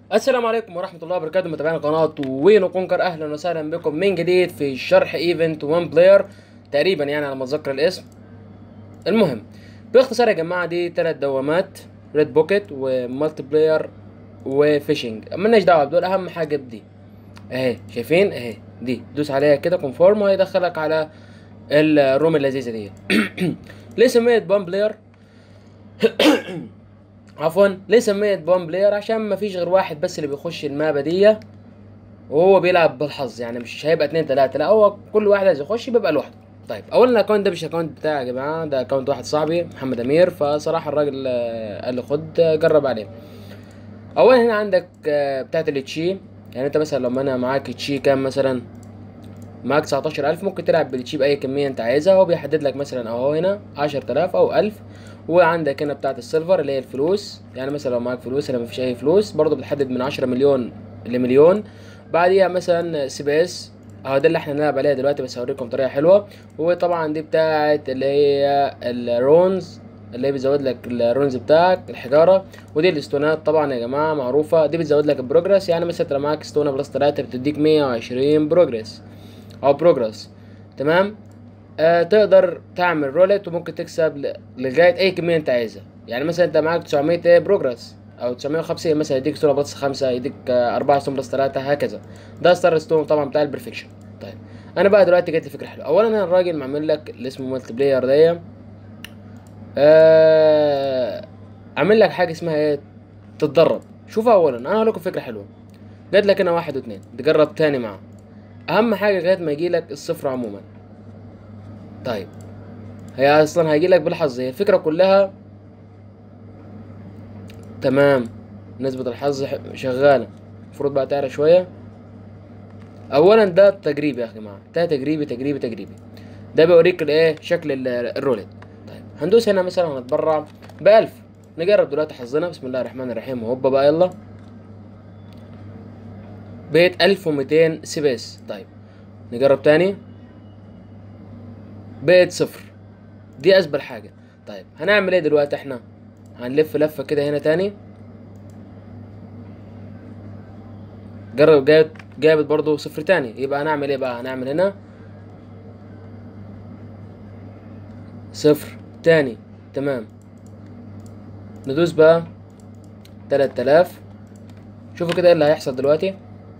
السلام عليكم ورحمة الله وبركاته متابعين قناة وين كونكر أهلا وسهلا بكم من جديد في شرح ايفنت وان بلاير تقريبا يعني على ما اتذكر الاسم المهم باختصار يا جماعة دي تلات دوامات ريد بوكيت ومالتي بلاير وفيشنج ملناش دعوة بدول أهم حاجة بدي اهي شايفين اهي دي دوس عليها كده كونفورم هيدخلك على الروم اللذيذة دي ليه سميت بان بلاير عفوا ليه سميت بون بلاير عشان مفيش غير واحد بس اللي بيخش المابا دي وهو بيلعب بالحظ يعني مش هيبقى اتنين تلاتة لا هو كل واحد عايز يخش بيبقى لوحده طيب اولا الاكونت ده مش الاكونت بتاعي يا جماعه ده اكونت واحد صاحبي محمد امير فصراحه الراجل آه، قال لي خد آه، جرب عليه اولا هنا عندك آه، بتاعت التشي يعني انت مثلا لما انا معاك تشي كام مثلا معاك 19000 ممكن تلعب بالتشي باي كميه انت عايزها هو بيحدد لك مثلا اهو هنا 10000 او 1000 وعندك هنا بتاعت السيلفر اللي هي الفلوس يعني مثلا لو معاك فلوس هنا مفيش اي فلوس برضو بتحدد من 10 مليون لمليون بعديها مثلا سي بي اس اهو ده اللي احنا هنلعب عليها دلوقتي بس هوريكم طريقه حلوه وطبعا دي بتاعت اللي هي الرونز اللي هي بتزود لك الرونز بتاعك الحجاره ودي الاستونات طبعا يا جماعه معروفه دي بتزود لك البروجرس يعني مثلا لو معاك استونه بلس 3 بتديك 120 بروجرس او بروجرس تمام آه تقدر تعمل رولت وممكن تكسب ل- لغايه اي كميه انت عايزها يعني مثلا انت معاك 900 بروجرس او 950 مثلا يديك ستون بلس 5 يديك 4 ستون بلس 3 هكذا ده ستار ستون طبعا بتاع البرفكشن طيب انا بقى دلوقتي جات لي فكره حلوه اولا انا الراجل معمل لك اللي اسمه مالتي بلاير ده آه عامل لك حاجه اسمها ايه تتدرب شوف اولا انا هقول لكم فكره حلوه جات لك هنا واحد واثنين تجرب تاني معاه اهم حاجه لغايه ما يجي لك الصفر عموما طيب هي اصلا هيجي لك بالحظ هي الفكره كلها تمام نسبة الحظ ح- شغالة المفروض بقى تعلى شوية اولا ده تجريبي يا اخي جماعة ده تجريبي تجريبي تجريبي ده بيوريك الايه شكل ال- الرولت طيب هندوس هنا مثلا هنتبرع بألف نجرب دلوقتي حظنا بسم الله الرحمن الرحيم وهوبا بقى يلا بقيت ألف وميتين سبيس طيب نجرب تاني بقت صفر دي اسبل حاجة طيب هنعمل ايه دلوقتي احنا هنلف لفة كده هنا تاني جرب جابت جابت برضو صفر تاني يبقى هنعمل ايه بقى هنعمل هنا صفر تاني تمام ندوس بقى تلات آلاف شوفوا كده ايه اللي هيحصل دلوقتي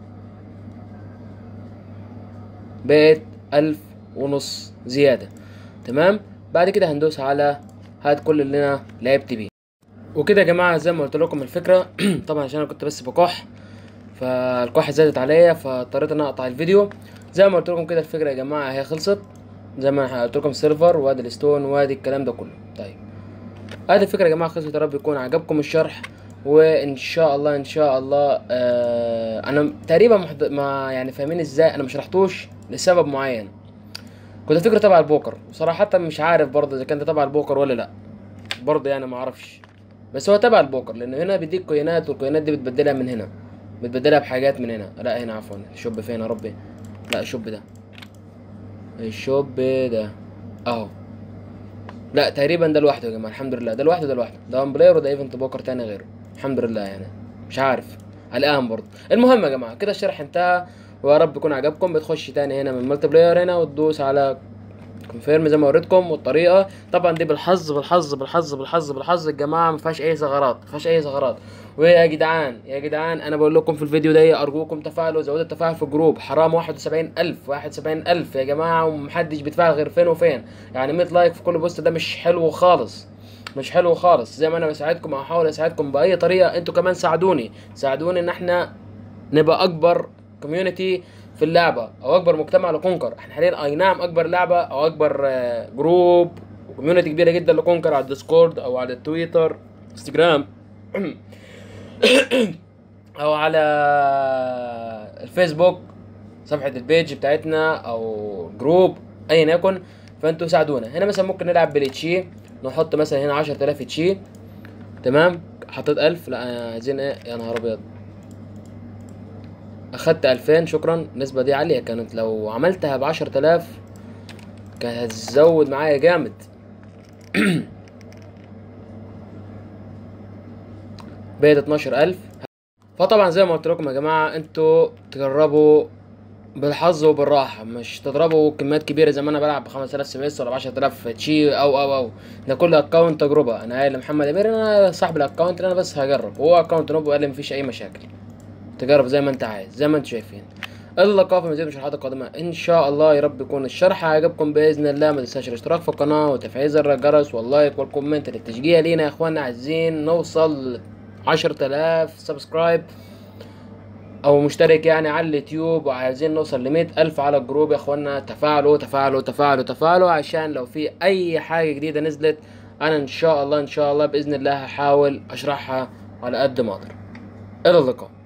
بقت ألف ونص زيادة تمام بعد كده هندوس على هات كل اللي انا لعبت بيه وكده يا جماعة زي ما قلت لكم الفكرة طبعا عشان انا كنت بس بكح فالكحة زادت عليا فاضطريت ان أنا اقطع الفيديو زي ما قلت لكم كده الفكرة يا جماعة هي خلصت زي ما أنا قلت لكم السيرفر وادي الستون وادي الكلام ده كله طيب هذه الفكرة يا جماعة خلصت يا رب يكون عجبكم الشرح وان شاء الله ان شاء الله آه انا تقريبا محد... ما يعني فاهمين ازاي انا ما شرحتوش لسبب معين كنت فكرة تبع البوكر وصراحة مش عارف برضه اذا كان ده تبع البوكر ولا لا برضه يعني ما اعرفش بس هو تبع البوكر لانه هنا بيديك كوينات والكوينات دي بتبدلها من هنا بتبدلها بحاجات من هنا لا هنا عفوا الشوب فين يا ربي لا الشوب ده الشوب ده اهو لا تقريبا ده لوحده يا جماعه الحمد لله ده لوحده ده لوحده ده وان بلاير وده ايفنت بوكر تاني غيره الحمد لله يعني مش عارف الان برضه المهم يا جماعه كده الشرح انتهى ويا رب يكون عجبكم بتخش تاني هنا من المالتي بلاير هنا وتدوس على كونفيرم زي ما وريتكم والطريقه طبعا دي بالحظ بالحظ بالحظ بالحظ بالحظ الجماعه ما فيهاش اي ثغرات ما فيهاش اي ثغرات ويا جدعان يا جدعان انا بقول لكم في الفيديو ده ارجوكم تفاعلوا زودوا التفاعل في الجروب حرام 71000 71000 يا جماعه ومحدش بيتفاعل غير فين وفين يعني 100 لايك في كل بوست ده مش حلو خالص مش حلو خالص زي ما انا بساعدكم احاول اساعدكم باي طريقه انتوا كمان ساعدوني ساعدوني ان احنا نبقى اكبر كوميونتي في اللعبه او اكبر مجتمع لكونكر احنا حاليا اي نعم اكبر لعبه او اكبر آه، جروب وكوميونتي كبيره جدا لكونكر على الديسكورد او على التويتر انستجرام او على الفيسبوك صفحه البيج بتاعتنا او جروب ايا يكن فانتوا ساعدونا هنا مثلا ممكن نلعب بالتشي نحط مثلا هنا 10000 تشي تمام حطيت 1000 لا عايزين ايه يا نهار ابيض اخدت 2000 شكرا النسبه دي عاليه كانت لو عملتها ب 10000 كانت هتزود معايا جامد بقت 12000 فطبعا زي ما قلت لكم يا جماعه انتوا تجربوا بالحظ وبالراحه مش تضربوا كميات كبيره زي ما انا بلعب ب 5000 سي اس ولا ب 10000 تشي او او او ده كل اكونت تجربه انا قايل لمحمد امير انا صاحب الاكونت انا بس هجرب وهو اكونت نوب وقال لي مفيش اي مشاكل تجرب زي ما انت عايز زي ما انتم شايفين اللقاء في مزيد من الشرحات القادمة إن شاء الله يا رب يكون الشرح عجبكم بإذن الله ما تنساش الاشتراك في القناة وتفعيل زر الجرس واللايك والكومنت للتشجيع لينا يا إخوانا عايزين نوصل عشرة آلاف سبسكرايب أو مشترك يعني على اليوتيوب وعايزين نوصل لمية ألف على الجروب يا إخوانا تفاعلوا تفاعلوا تفاعلوا تفاعلوا عشان لو في أي حاجة جديدة نزلت أنا إن شاء الله إن شاء الله بإذن الله هحاول أشرحها على قد ما أقدر إلى اللقاء